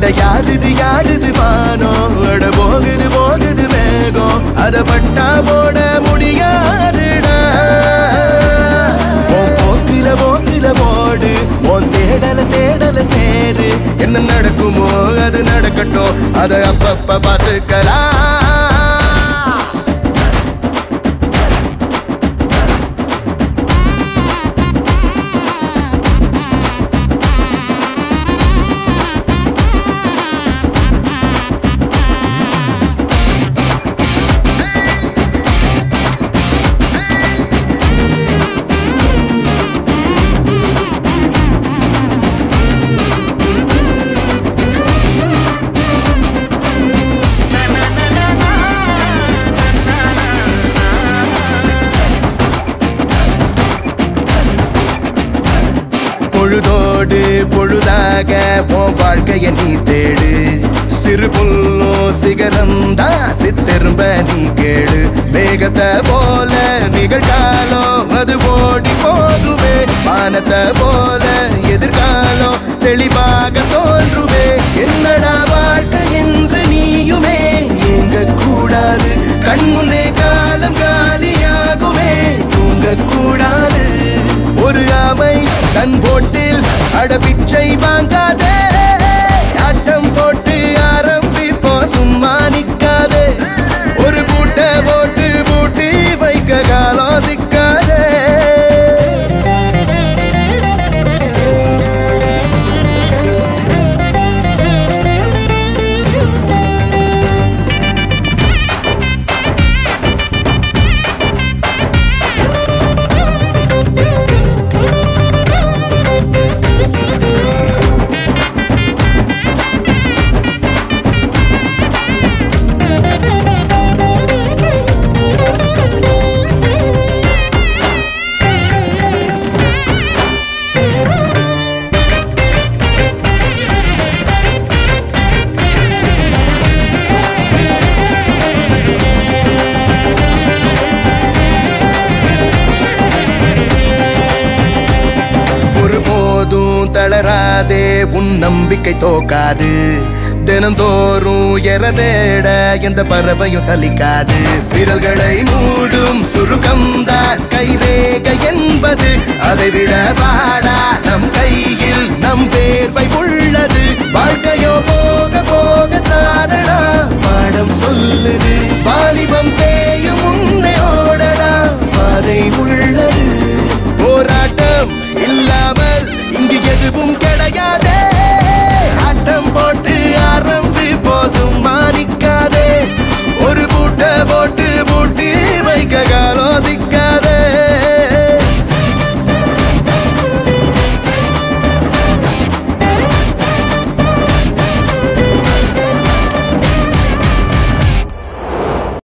அட யாருது யாருது வானம் அட போகுது போகுது மேகம் அத பட்டா போட முடியாதுடா உன் போக்கில போக்கில போடு உன் தேடல தேடல சேரு என்ன நடக்குமோ அது நடக்கட்டும் அத அப்பப்ப பார்த்துக்கலாம் பொழுதோடு பொழுதாக உன் வாழ்க்கைய நீ தேடு சிறு புல்லும் சிகரம் தான் சித்திரும்ப நீ கேடு மேகத்தை போல நிகழ்காலம் அது ஓடி போகுமே வானத்தை போல எதிர்காலம் தெளிவாக தோன்றுமே என்னடா வாழ்க்கை என்று நீயுமே எங்க கூடாது கண்முன்னே காலம் காலியாகுமே தூங்க கூடாது ஒரு ஆமை தன் போட்டில் அடபிச்சை வாங்காதே ஆட்டம் போட்டு ஆரம்பிப்போ சும்மா நிக்காதே ஒரு பூட்டை போட்டு பூட்டி வைக்க காலம் சிக்காதே ஒருபோதும் தளராதே உன் நம்பிக்கை தோக்காது தினந்தோறும் எரதேட எந்த பறவையும் சலிக்காது விரல்களை மூடும் சுருக்கம்தான் கைரேக என்பது அதை விட வாடா நம் கையில் நம் வேர்வை உள்ளது வாழ்க்கையோ